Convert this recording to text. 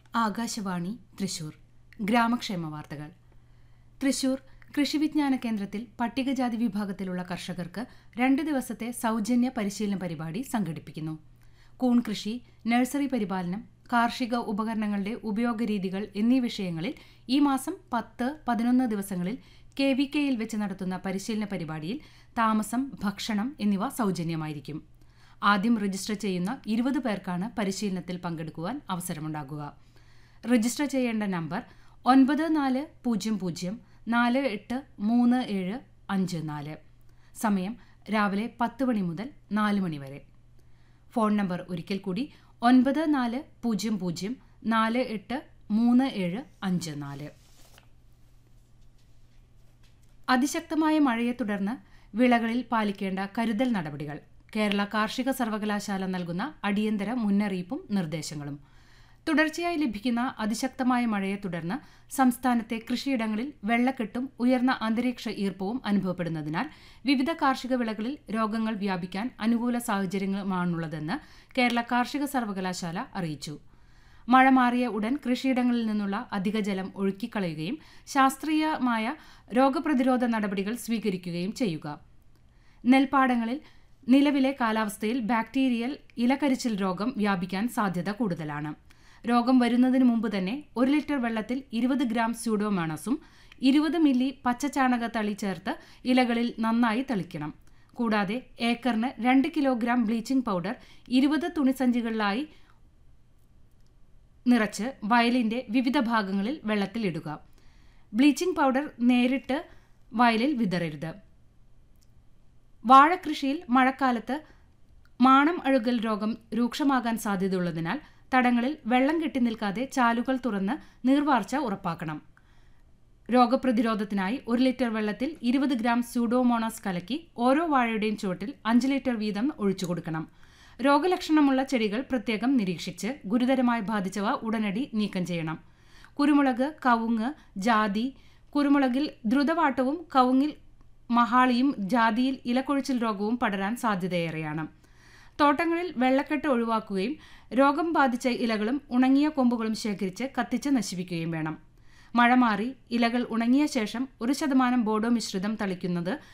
ആകാശവാണി തൃശൂർ ഗ്രാമക്ഷേമ വാർത്തകൾ തൃശൂർ കൃഷിവിജ്ഞാന കേന്ദ്രത്തിൽ പട്ടികജാതി വിഭാഗത്തിലുള്ള കർഷകർക്ക് രണ്ട് ദിവസത്തെ സൗജന്യ പരിശീലന പരിപാടി സംഘടിപ്പിക്കുന്നു കൂൺ കൃഷി നഴ്സറി പരിപാലനം കാർഷിക ഉപകരണങ്ങളുടെ ഉപയോഗരീതികൾ എന്നീ വിഷയങ്ങളിൽ ഈ മാസം പത്ത് പതിനൊന്ന് ദിവസങ്ങളിൽ കെ വി കെയിൽ വെച്ച് നടത്തുന്ന പരിശീലന പരിപാടിയിൽ താമസം ഭക്ഷണം എന്നിവ സൗജന്യമായിരിക്കും ആദ്യം രജിസ്റ്റർ ചെയ്യുന്ന ഇരുപത് പേർക്കാണ് പരിശീലനത്തിൽ പങ്കെടുക്കുവാൻ അവസരമുണ്ടാകുക രജിസ്റ്റർ ചെയ്യേണ്ട നമ്പർ ഒൻപത് നാല് പൂജ്യം പൂജ്യം നാല് എട്ട് മൂന്ന് ഏഴ് അഞ്ച് നാല് സമയം രാവിലെ പത്ത് മണി മുതൽ നാല് മണി വരെ ഫോൺ നമ്പർ ഒരിക്കൽ കൂടി ഒൻപത് നാല് പൂജ്യം പൂജ്യം നാല് എട്ട് മൂന്ന് ഏഴ് അഞ്ച് നാല് അതിശക്തമായ മഴയെ തുടർന്ന് വിളകളിൽ പാലിക്കേണ്ട കരുതൽ നടപടികൾ കേരള കാർഷിക സർവകലാശാല നൽകുന്ന അടിയന്തര മുന്നറിയിപ്പും നിർദ്ദേശങ്ങളും തുടർച്ചയായി ലഭിക്കുന്ന അതിശക്തമായ മഴയെ തുടർന്ന് സംസ്ഥാനത്തെ കൃഷിയിടങ്ങളിൽ വെള്ളക്കെട്ടും ഉയർന്ന അന്തരീക്ഷ ഈർപ്പവും അനുഭവപ്പെടുന്നതിനാൽ വിവിധ കാർഷിക വിളകളിൽ രോഗങ്ങൾ വ്യാപിക്കാൻ അനുകൂല സാഹചര്യങ്ങളുമാണുള്ളതെന്ന് കേരള കാർഷിക സർവകലാശാല അറിയിച്ചു മഴ മാറിയ ഉടൻ കൃഷിയിടങ്ങളിൽ നിന്നുള്ള അധിക ജലം ഒഴുക്കിക്കളയുകയും ശാസ്ത്രീയമായ രോഗപ്രതിരോധ നടപടികൾ സ്വീകരിക്കുകയും ചെയ്യുക നെൽപ്പാടങ്ങളിൽ നിലവിലെ കാലാവസ്ഥയിൽ ബാക്ടീരിയൽ ഇലകരിച്ചിൽ രോഗം വ്യാപിക്കാൻ സാധ്യത കൂടുതലാണ് രോഗം വരുന്നതിന് മുമ്പ് തന്നെ ഒരു ലിറ്റർ വെള്ളത്തിൽ ഇരുപത് ഗ്രാം സ്യൂഡോമാണസും ഇരുപത് മില്ലി പച്ചച്ചാണക തളി ചേർത്ത് ഇലകളിൽ നന്നായി തളിക്കണം കൂടാതെ ഏക്കറിന് രണ്ട് കിലോഗ്രാം ബ്ലീച്ചിംഗ് പൗഡർ ഇരുപത് തുണിസഞ്ചികളിലായി നിറച്ച് വയലിന്റെ വിവിധ ഭാഗങ്ങളിൽ വെള്ളത്തിലിടുക ബ്ലീച്ചിംഗ് പൗഡർ നേരിട്ട് വയലിൽ വിതറരുത് വാഴകൃഷിയിൽ മഴക്കാലത്ത് മാണം അഴുകൽ രോഗം രൂക്ഷമാകാൻ സാധ്യതയുള്ളതിനാൽ തടങ്ങളിൽ വെള്ളം കെട്ടി നിൽക്കാതെ ചാലുകൾ തുറന്ന് നീർവാർച്ച ഉറപ്പാക്കണം രോഗപ്രതിരോധത്തിനായി ഒരു ലിറ്റർ വെള്ളത്തിൽ ഇരുപത് ഗ്രാം സ്യൂഡോമോണാസ് കലക്കി ഓരോ വാഴയുടെയും ചുവട്ടിൽ അഞ്ച് ലിറ്റർ വീതം ഒഴിച്ചു കൊടുക്കണം രോഗലക്ഷണമുള്ള ചെടികൾ പ്രത്യേകം നിരീക്ഷിച്ച് ഗുരുതരമായി ബാധിച്ചവ ഉടനടി നീക്കം ചെയ്യണം കുരുമുളക് കവുങ്ങ് ജാതി കുരുമുളകിൽ ദ്രുതവാട്ടവും കവുങ്ങിൽ മഹാളിയും ജാതിയിൽ ഇലക്കൊഴിച്ചിൽ രോഗവും പടരാൻ സാധ്യതയേറെയാണ് തോട്ടങ്ങളിൽ വെള്ളക്കെട്ട് ഒഴിവാക്കുകയും രോഗം ബാധിച്ച ഇലകളും ഉണങ്ങിയ കൊമ്പുകളും ശേഖരിച്ച് കത്തിച്ച് നശിപ്പിക്കുകയും വേണം മഴ മാറി ഇലകൾ ഉണങ്ങിയ ശേഷം ഒരു ശതമാനം ബോഡോ മിശ്രിതം തളിക്കുന്നത്